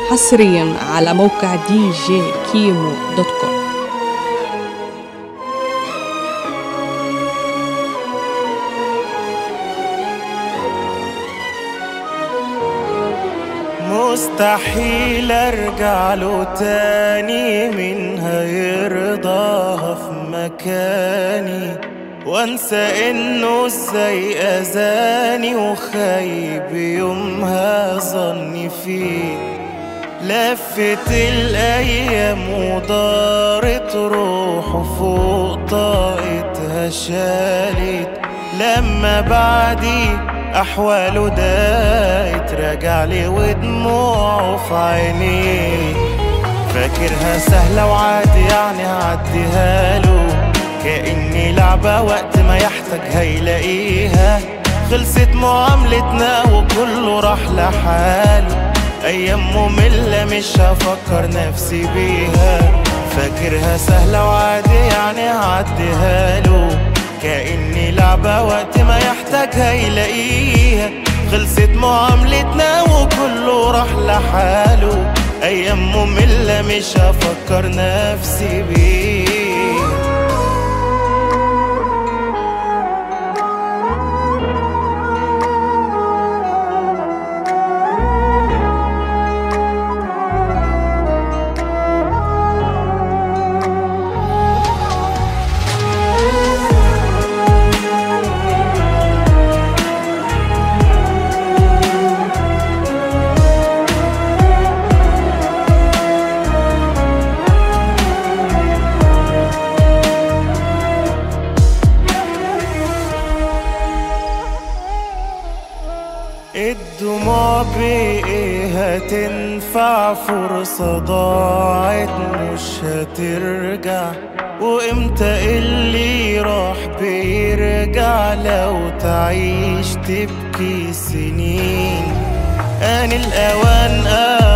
حصريا على موقع دي جي كيمو دوت كوم مستحيل ارجع له تاني من هيرضاها في مكاني وانسى انه ازاي اذاني وخايب يومها ظني فيه لفت الايام ودارت روحه فوق طاقتها شالت لما بعدي احواله دايت راجع لي ودموعه في عينيه فاكرها سهلة وعادي يعني هعديها له كأني لعبة وقت ما يحتاج هيلاقيها خلصت معاملتنا وكله راح لحاله أيام مملة مش هفكر نفسي بيها فاكرها سهلة وعادي يعني هعديها له كأني لعبة وقت ما يحتاج هيلاقيها خلصت معاملتنا وكله راح لحاله أيام مملة مش هفكر نفسي بيها الدموع بإيه هتنفع فرصة ضاعت مش هترجع وامتى اللي راح بيرجع لو تعيش تبكي سنين آن الأوان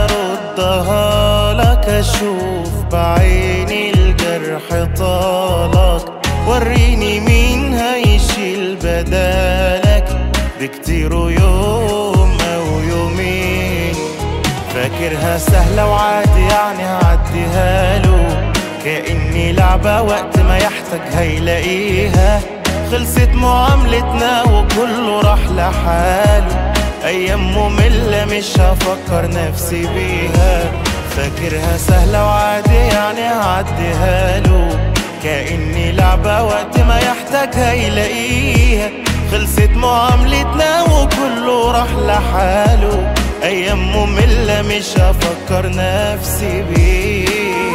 أردها لك أشوف بعيني الجرح طالك وريني مين هيشيل بدالك بكتير يوم أو يومين فاكرها سهلة وعادي يعني هعديها له كأني لعبة وقت ما يحتاج هيلاقيها خلصت معاملتنا وكله راح لحاله أيام مملة مش هفكر نفسي بيها فاكرها سهلة وعادي يعني هعديها له كأني لعبة وقت ما يحتاج هيلاقيها خلصت معاملتنا وكله راح لحاله أيام مملة مش هفكر نفسي بيها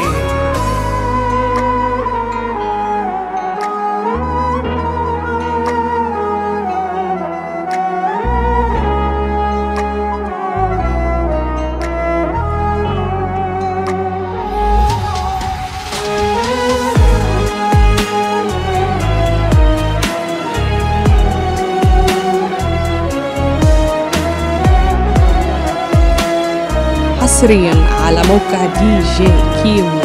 حصريا على موقع دي جي كيمو